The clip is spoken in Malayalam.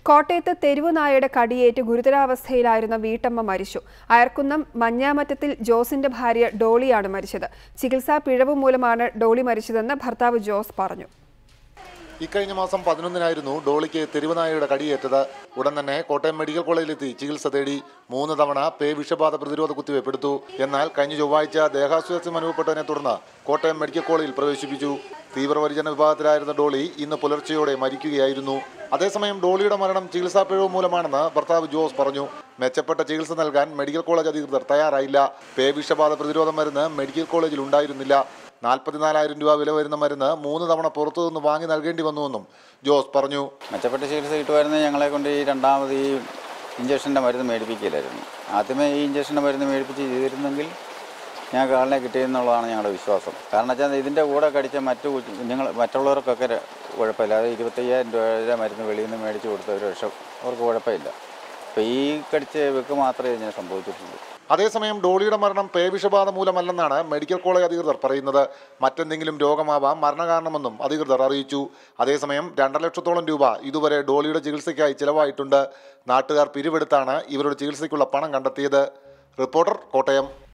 കോട്ടയത്ത് തെരുവു നായയുടെ കടിയേറ്റ് ഗുരുതരാവസ്ഥയിലായിരുന്ന വീട്ടമ്മ മരിച്ചു അയർക്കുന്നം മഞ്ഞാമറ്റത്തിൽ ജോസിന്റെ ഭാര്യ ഡോളിയാണ് മരിച്ചത് ചികിത്സാ പിഴവ് മൂലമാണ് ഡോളി മരിച്ചതെന്ന് ഭർത്താവ് ജോസ് പറഞ്ഞു ഇക്കഴിഞ്ഞ മാസം പതിനൊന്നിനായിരുന്നു ഡോളിക്ക് തെരുവുനായയുടെ കടിയേറ്റത് ഉടൻ തന്നെ കോട്ടയം മെഡിക്കൽ കോളേജിലെത്തി ചികിത്സ തേടി മൂന്ന് തവണ പേ വിഷബാധ പ്രതിരോധ കുത്തിവയ്പ് എടുത്തു എന്നാൽ കഴിഞ്ഞ ചൊവ്വാഴ്ച ദേഹാസ്വാസ്ഥ്യം അനുഭവപ്പെട്ടതിനെ തുടർന്ന് കോട്ടയം മെഡിക്കൽ കോളേജിൽ പ്രവേശിപ്പിച്ചു തീവ്രപരിചരണ വിഭാഗത്തിലായിരുന്ന ഡോളി ഇന്ന് പുലർച്ചെയോടെ മരിക്കുകയായിരുന്നു അതേസമയം ഡോളിയുടെ മരണം ചികിത്സാ പിഴവ് മൂലമാണെന്ന് ഭർത്താവ് ജോസ് പറഞ്ഞു മെച്ചപ്പെട്ട ചികിത്സ നൽകാൻ മെഡിക്കൽ കോളേജ് അധികൃതർ തയ്യാറായില്ല പേ വിഷബാധ പ്രതിരോധ മരുന്ന് മെഡിക്കൽ കോളേജിൽ ഉണ്ടായിരുന്നില്ല നാൽപ്പത്തിനാലായിരം രൂപ വില വരുന്ന മരുന്ന് മൂന്ന് തവണ പുറത്തുനിന്ന് വാങ്ങി നൽകേണ്ടി വന്നുവെന്നും ജോസ് പറഞ്ഞു മെച്ചപ്പെട്ട ചികിത്സ കിട്ടുമായിരുന്നെങ്കിൽ ഞങ്ങളെ കൊണ്ട് ഈ രണ്ടാമത് ഈ ഇഞ്ചക്ഷൻ്റെ മരുന്ന് മേടിപ്പിക്കില്ലായിരുന്നു ആദ്യമേ ഈ ഇഞ്ചക്ഷൻ്റെ മരുന്ന് മേടിപ്പിച്ച് ചെയ്തിരുന്നെങ്കിൽ ഞങ്ങൾക്ക് ആളിനെ കിട്ടിയെന്നുള്ളതാണ് ഞങ്ങളുടെ വിശ്വാസം കാരണം വെച്ചാൽ ഇതിൻ്റെ കൂടെ കടിച്ച മറ്റു കുഞ്ഞുങ്ങൾ മറ്റുള്ളവർക്കൊക്കെ ര- കുഴപ്പമില്ല അത് ഇരുപത്തയ്യായിരം രൂപയുടെ മരുന്ന് വെളിയിൽ നിന്ന് മേടിച്ച് കൊടുത്തവർ പക്ഷെ അവർക്ക് കുഴപ്പമില്ല അപ്പോൾ ഈ കടിച്ച വെക്ക് മാത്രമേ ഇതിനെ സംഭവിച്ചിട്ടുള്ളൂ അതേസമയം ഡോളിയുടെ മരണം പേ വിഷബാധ മൂലമല്ലെന്നാണ് മെഡിക്കൽ കോളേജ് അധികൃതർ പറയുന്നത് മറ്റെന്തെങ്കിലും രോഗമാവാം മരണകാരണമെന്നും അധികൃതർ അറിയിച്ചു അതേസമയം രണ്ടര ലക്ഷത്തോളം രൂപ ഇതുവരെ ഡോളിയുടെ ചികിത്സയ്ക്കായി ചിലവായിട്ടുണ്ട് നാട്ടുകാർ പിരിവെടുത്താണ് ഇവരുടെ ചികിത്സയ്ക്കുള്ള പണം കണ്ടെത്തിയത് റിപ്പോർട്ടർ കോട്ടയം